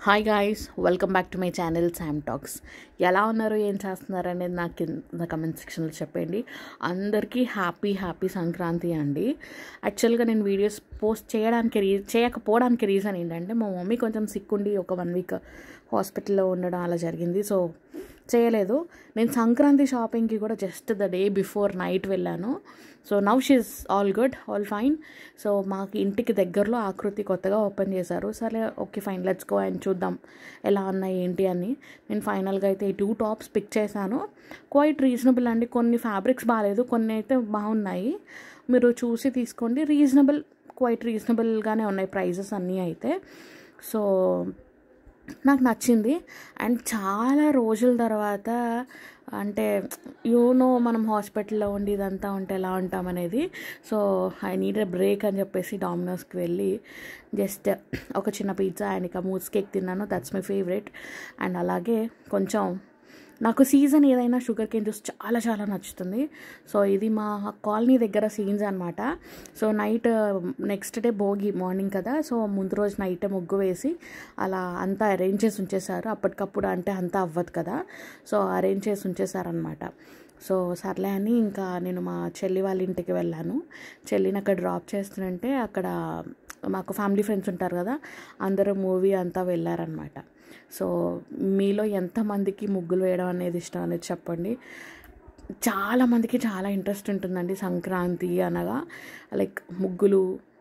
hi guys welcome back to my channel Sam Talks ఎలా ఉన్నారు ఏం చేస్తున్నారు అనేది నాకు కింద కమెంట్ సెక్షన్లో చెప్పండి అందరికీ హ్యాపీ హ్యాపీ సంక్రాంతి అండి యాక్చువల్గా నేను వీడియోస్ పోస్ట్ చేయడానికి రీ చేయకపోవడానికి రీజన్ ఏంటంటే మా మమ్మీ కొంచెం సిక్ ఉండి ఒక వన్ వీక్ హాస్పిటల్లో ఉండడం అలా జరిగింది సో చేయలేదు నేను సంక్రాంతి షాపింగ్కి కూడా just the day before night వెళ్ళాను so now she's all good all fine so మాకు ఇంటికి దగ్గరలో ఆకృతి కొత్తగా ఓపెన్ చేశారు సరే okay fine let's go and చూద్దాం ఎలా ఉన్నాయి ఏంటి అని నేను ఫైనల్గా అయితే ఈ టూ టాప్స్ పిక్ చేశాను క్వైట్ రీజనబుల్ అండి కొన్ని ఫ్యాబ్రిక్స్ బాగాలేదు కొన్ని అయితే బాగున్నాయి మీరు చూసి తీసుకోండి రీజనబుల్ క్వైట్ రీజనబుల్గానే ఉన్నాయి ప్రైజెస్ అన్నీ అయితే సో నాకు నచ్చింది అండ్ చాలా రోజుల తర్వాత అంటే యూనో మనం హాస్పిటల్లో ఉండి ఇదంతా ఉంటే ఎలా ఉంటాం అనేది so I need a break అని చెప్పేసి డామినోస్కి వెళ్ళి జస్ట్ ఒక చిన్న పిజ్జా అండ్ ఇక మూస్ కేక్ తిన్నాను దట్స్ మై ఫేవరెట్ అండ్ అలాగే కొంచెం నాకు సీజన్ ఏదైనా షుగర్ కేన్ జ్యూస్ చాలా చాలా నచ్చుతుంది సో ఇది మా కాలనీ దగ్గర సీన్స్ అనమాట so night next day Bhogi morning కదా సో ముందు రోజు నైట్ ముగ్గు వేసి అలా అంతా అరేంజ్ చేసి ఉంచేశారు అప్పటికప్పుడు అంటే అంతా అవ్వదు కదా సో అరేంజ్ చేసి ఉంచేశారనమాట సో సర్లే అని ఇంకా నేను మా చెల్లి వాళ్ళ ఇంటికి వెళ్ళాను చెల్లిని అక్కడ డ్రాప్ చేస్తుంటే అక్కడ మాకు ఫ్యామిలీ ఫ్రెండ్స్ ఉంటారు కదా అందరూ మూవీ అంతా వెళ్ళారనమాట సో మీలో ఎంతమందికి ముగ్గులు వేయడం అనేది ఇష్టం అనేది చెప్పండి చాలామందికి చాలా ఇంట్రెస్ట్ ఉంటుందండి సంక్రాంతి అనగా లైక్ ముగ్గులు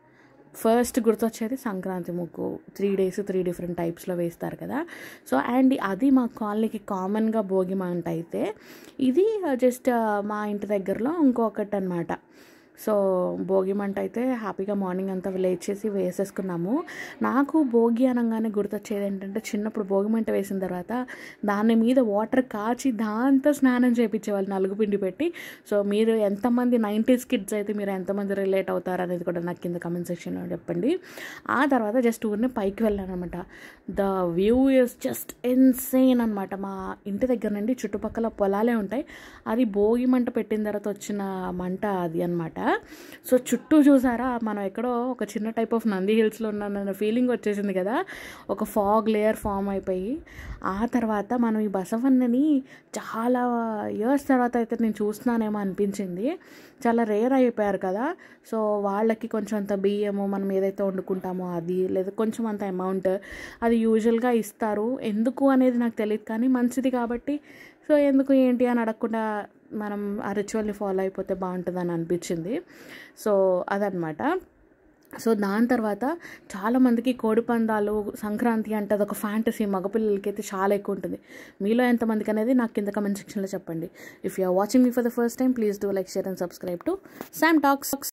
ఫస్ట్ గుర్తొచ్చేది సంక్రాంతి ముగ్గు త్రీ డేస్ త్రీ డిఫరెంట్ టైప్స్లో వేస్తారు కదా సో అండ్ అది మా కాలనీకి కామన్గా భోగి మంట అయితే ఇది జస్ట్ మా ఇంటి దగ్గరలో ఇంకొకటి అనమాట సో భోగి మంట అయితే హ్యాపీగా మార్నింగ్ అంతా లేచేసి వేసేసుకున్నాము నాకు భోగి అనగానే గుర్తొచ్చేది ఏంటంటే చిన్నప్పుడు భోగి మంట వేసిన తర్వాత దాని మీద వాటర్ కాచి దాంతో స్నానం చేయించేవాళ్ళు నలుగు పిండి పెట్టి సో మీరు ఎంతమంది నైంటీస్ కిడ్స్ అయితే మీరు ఎంతమంది రిలేట్ అవుతారు అనేది కూడా నాకు కింద కమెంట్ సెక్షన్లో చెప్పండి ఆ తర్వాత జస్ట్ ఊరిని పైకి వెళ్ళాను అనమాట the view is just insane అనమాట మా ఇంటి దగ్గర నుండి చుట్టుపక్కల పొలాలే ఉంటాయి అది భోగి మంట పెట్టిన తర్వాత వచ్చిన మంట అది అనమాట సో చుట్టూ చూసారా మనం ఎక్కడో ఒక చిన్న టైప్ ఆఫ్ నంది హిల్స్లో ఉన్నానన్న ఫీలింగ్ వచ్చేసింది కదా ఒక ఫాగ్ లేయర్ ఫామ్ అయిపోయి ఆ తర్వాత మనం ఈ బసవన్నని చాలా ఇయర్స్ తర్వాత అయితే నేను చూస్తున్నానేమో అనిపించింది చాలా రేర్ అయిపోయారు కదా సో వాళ్ళకి కొంచెం అంత బియ్యము మనం ఏదైతే వండుకుంటామో అది లేదా కొంచెం అంత అమౌంట్ అది యూజువల్గా ఇస్తారు ఎందుకు అనేది నాకు తెలియదు కానీ మంచిది కాబట్టి సో ఎందుకు ఏంటి అని అడగకుండా మనం ఆ రిచువల్ని ఫాలో అయిపోతే బాగుంటుందని అనిపించింది సో అదనమాట సో దాని తర్వాత చాలామందికి కోడి పందాలు సంక్రాంతి అంటే అదొక ఫ్యాంటసీ మగపిల్లలకి అయితే చాలా ఎక్కువ ఉంటుంది మీలో ఎంతమందికి అనేది నాకు కింద కమెంట్ సెక్షన్లో చెప్పండి if you are watching me for the first time please do like share and subscribe to Sam talks